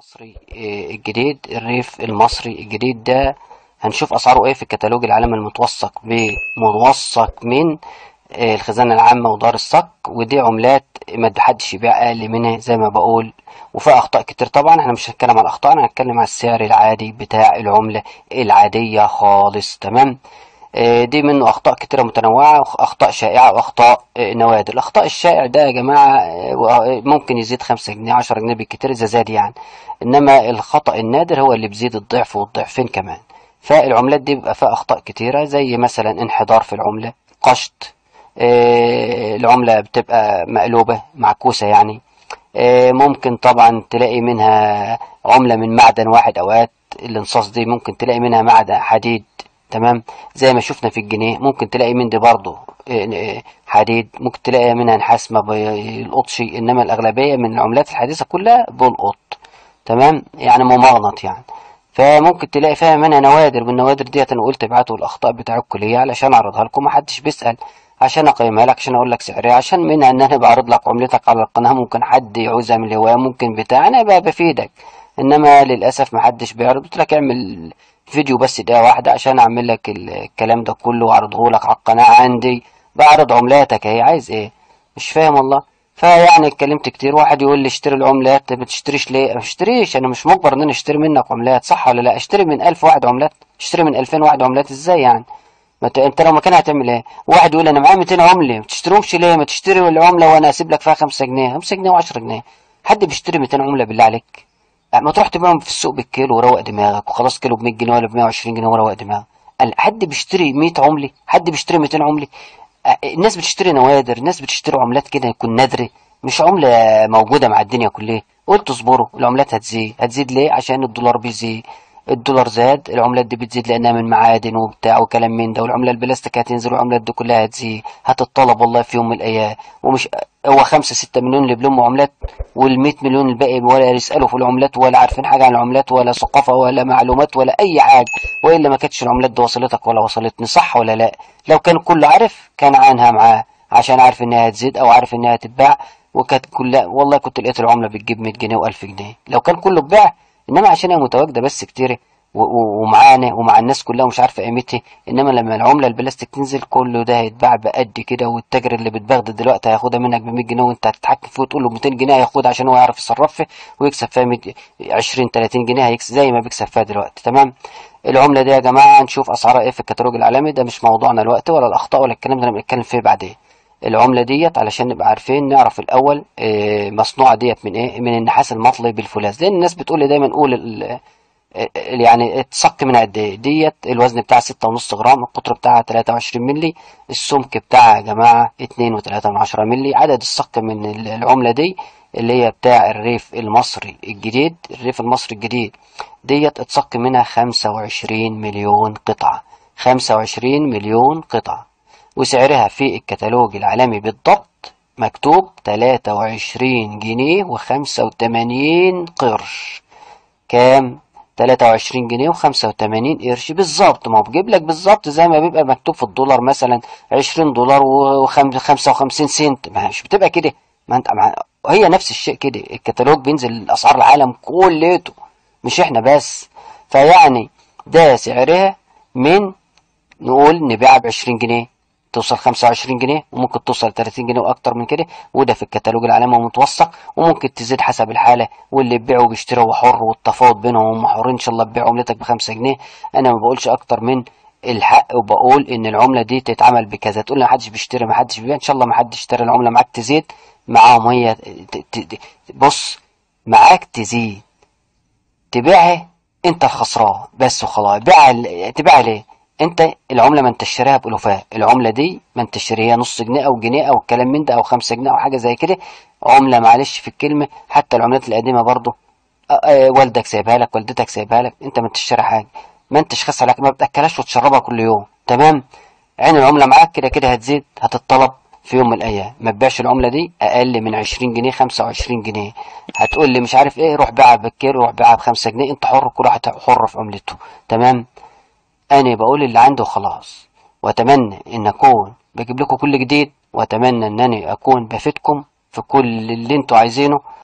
المصري آه، الجديد الريف المصري الجديد ده هنشوف اسعاره ايه في الكتالوج العالمي المتوثق بموثق من آه، الخزانة العامة ودار الصك ودي عملات ما حدش يبيع اقل منها زي ما بقول وفيها اخطاء كتير طبعا احنا مش هنتكلم على الاخطاء انا هنتكلم على السعر العادي بتاع العملة العادية خالص تمام آه، دي منه اخطاء كتيره متنوعه اخطاء شائعه واخطاء آه، نوادر الاخطاء الشائع ده يا جماعه آه، ممكن يزيد 5 جنيه 10 جنيه بالكتير اذا زاد يعني انما الخطا النادر هو اللي بيزيد الضعف والضعفين كمان فالعملات دي بيبقى فيها اخطاء كتيره زي مثلا انحدار في العمله قشط العمله بتبقى مقلوبه معكوسه يعني ممكن طبعا تلاقي منها عمله من معدن واحد اوقات الانصاص دي ممكن تلاقي منها معدن حديد تمام زي ما شفنا في الجنيه ممكن تلاقي من دي برضه حديد ممكن تلاقي منها نحاس ما بيلقطش انما الاغلبيه من العملات الحديثه كلها بلقط تمام يعني ممغنط يعني فممكن تلاقي فيها منها نوادر والنوادر ديت انا قلت ابعتوا الاخطاء بتاع الكليه علشان اعرضها لكم محدش بيسال عشان اقيمها لك عشان اقول لك سعرها عشان منها ان انا بعرض لك عملتك على القناه ممكن حد يعوزها من الهوايه ممكن بتاع انا بقى بفيدك انما للاسف محدش بيعرض قلت لك اعمل فيديو بس دقيقة واحدة عشان أعمل لك الكلام ده كله وأعرضه لك على القناة عندي بعرض عملاتك أهي عايز إيه مش فاهم والله فيعني اتكلمت كتير واحد يقول لي اشتري العملات ما بتشتريش ليه ما اشتريش انا مش مجبر ان انا اشتري منك عملات صح ولا لا اشتري من ألف واحد عملات اشتري من ألفين واحد عملات ازاي يعني ما ت... انت لو مكانها هتعمل ايه واحد يقول انا معايا 200 عمله ما تشتريهمش ليه ما تشتري العمله وانا اسيب لك فيها 5 جنيه 5 جنيه و10 جنيه حد بيشتري 200 عمله بالله عليك ما تروح تبيعهم في السوق بالكيلو وروق دماغك وخلاص كيلو ب 100 جنيه ولا ب 120 جنيه وروق دماغك حد بيشتري 100 عمله حد بيشتري 200 عمله الناس بتشتري نوادر الناس بتشتري عملات كده يكون نادره مش عمله موجوده مع الدنيا كلها قلت اصبروا العملات هتزيد هتزيد ليه عشان الدولار بيزيد الدولار زاد العملات دي بتزيد لانها من معادن وبتاع وكلام من ده والعمله البلاستيك هتنزل والعملات دي كلها هتزيد هتتطلب والله في يوم من الايام ومش هو خمسة ستة مليون اللي بيلموا عملات وال مليون الباقي ولا يسألوا في العملات ولا عارفين حاجة عن العملات ولا ثقافة ولا معلومات ولا أي حاجة وإلا ما كانتش العملات دي وصلتك ولا وصلتني صح ولا لا لو كان كل عارف كان عنها معاه عشان عارف إنها هتزيد أو عارف إنها تتباع وكانت كلها والله كنت لقيت العملة بتجيب 100 جنيه و1000 جنيه لو كان كله اتباع إنما عشان هي متواجدة بس كتير ومعانا ومع الناس كلها ومش عارفه قيمتها انما لما العمله البلاستيك تنزل كله ده هيتباع بقد كده والتاجر اللي بتبغدد دلوقتي هياخدها منك ب 100 جنيه وانت هتتحكم فيه وتقول له 200 جنيه هياخدها عشان هو يعرف يصرفها ويكسب فيها 20 30 جنيه هيكسب زي ما بيكسب فيها دلوقتي تمام العمله دي يا جماعه نشوف اسعارها ايه في الكتالوج العالمي ده مش موضوعنا الوقت ولا الاخطاء ولا الكلام ده انا بنتكلم فيه بعدين العمله ديت علشان نبقى عارفين نعرف الاول مصنوعه ديت من ايه من النحاس المطلي بالفولاذ لان الناس بتقول لي دايما قول يعني تصك من قد ايه ديت الوزن بتاعها ستة ونص جرام القطر بتاعها 23 ملي السمك بتاعها يا جماعة اتنين وتلاتة من عشرة ملي عدد الصك من العملة دي اللي هي بتاع الريف المصري الجديد الريف المصري الجديد ديت اتصك منها خمسة وعشرين مليون قطعة خمسة وعشرين مليون قطعة وسعرها في الكتالوج العالمي بالضبط مكتوب تلاتة وعشرين جنيه وخمسة وتمانين قرش كام 23 جنيه و85 قرش بالظبط ما هو بيجيب لك بالظبط زي ما بيبقى مكتوب في الدولار مثلا 20 دولار و55 سنت ما مش بتبقى كده ما انت ما هي نفس الشيء كده الكتالوج بينزل اسعار العالم كلته مش احنا بس فيعني ده سعرها من نقول نبيعها ب 20 جنيه توصل 25 جنيه وممكن توصل 30 جنيه واكتر من كده وده في الكتالوج العالمي متوثق وممكن تزيد حسب الحاله واللي بيبيع وبيشتري هو حر والتفاوض بينهم هم حرين ان شاء الله تبيع عملتك ب 5 جنيه انا ما بقولش اكتر من الحق وبقول ان العمله دي تتعمل بكذا تقول لي ما حدش بيشتري ما حدش بيبيع ان شاء الله ما حدش اشترى العمله معاك تزيد معاهم هي بص معاك تزيد تبيعها انت الخسران بس وخلاص بيعها تبيعها ليه انت العمله ما انت شاريها بالوفاء العمله دي ما انت شاريها نص جنيه او جنيه او الكلام من ده او خمسة جنيه او حاجه زي كده عمله معلش في الكلمه حتى العملات القديمه برضه والدك سايبها لك والدتك سايبها لك انت ما انت شاري حاجه ما انتش خاص عليك ما بتاكلهاش وتشربها كل يوم تمام عين العمله معاك كده كده هتزيد هتطلب في يوم من الايام ما تبيعش العمله دي اقل من 20 جنيه 25 جنيه هتقول لي مش عارف ايه روح بيعها بالكيلو روح بيعها ب 5 جنيه انت حر كل واحد حر في عملته تمام أنا بقول اللي عنده خلاص وأتمنى إن أكون بجيب لكم كل جديد وأتمنى إن أنا أكون بفيدكم في كل اللي أنتوا عايزينه